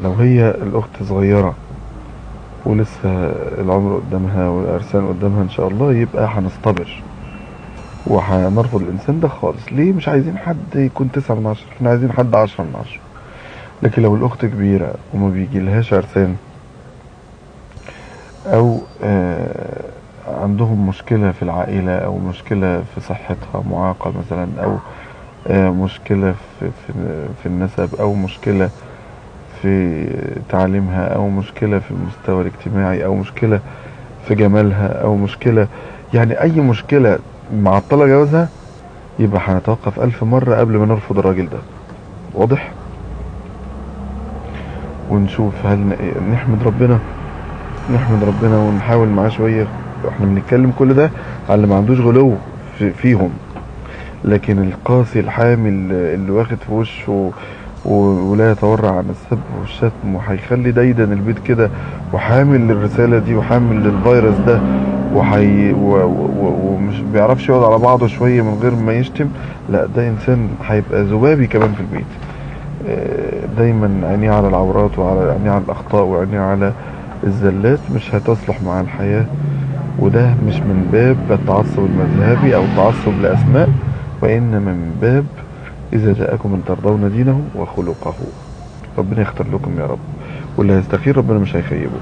لو هي الأخت صغيرة ولسه العمر قدامها والعرسان قدامها إن شاء الله يبقى هنصطبر وهنرفض الإنسان ده خالص ليه مش عايزين حد يكون تسعة من عشرة احنا عايزين حد عشرة من عشرة لكن لو الأخت كبيرة وما بيجيلهاش عرسان أو آه عندهم مشكلة في العائلة أو مشكلة في صحتها معاقة مثلا أو آه مشكلة في, في, في النسب أو مشكلة في تعليمها أو مشكلة في المستوى الاجتماعي أو مشكلة في جمالها أو مشكلة يعني أي مشكلة معطلة جوازها يبقى هنتوقف ألف مرة قبل ما نرفض الراجل ده واضح ونشوف هل نحمد ربنا نحمد ربنا ونحاول معاه شوية احنا بنتكلم كل ده على اللي ما عندوش غلو في فيهم لكن القاسي الحامل اللي واخد في وشه ولا يتورع عن السب والشتم وهيخلي دايدا البيت كده وحامل للرسالة دي وحامل للفيروس ده وحي ومش بيعرفش يقعد على بعضه شوية من غير ما يشتم لا ده انسان هيبقى ذبابي كمان في البيت دايما عينيه على العورات وعلى عينيه على الاخطاء وعينيه على الزلات مش هتصلح مع الحياة وده مش من باب التعصب المذهبي او التعصب لاسماء وانما من باب إذا جاءكم من ترضون دينه وخلقه ربنا يختار لكم يا رب واللي هيستخير ربنا مش هيخيبه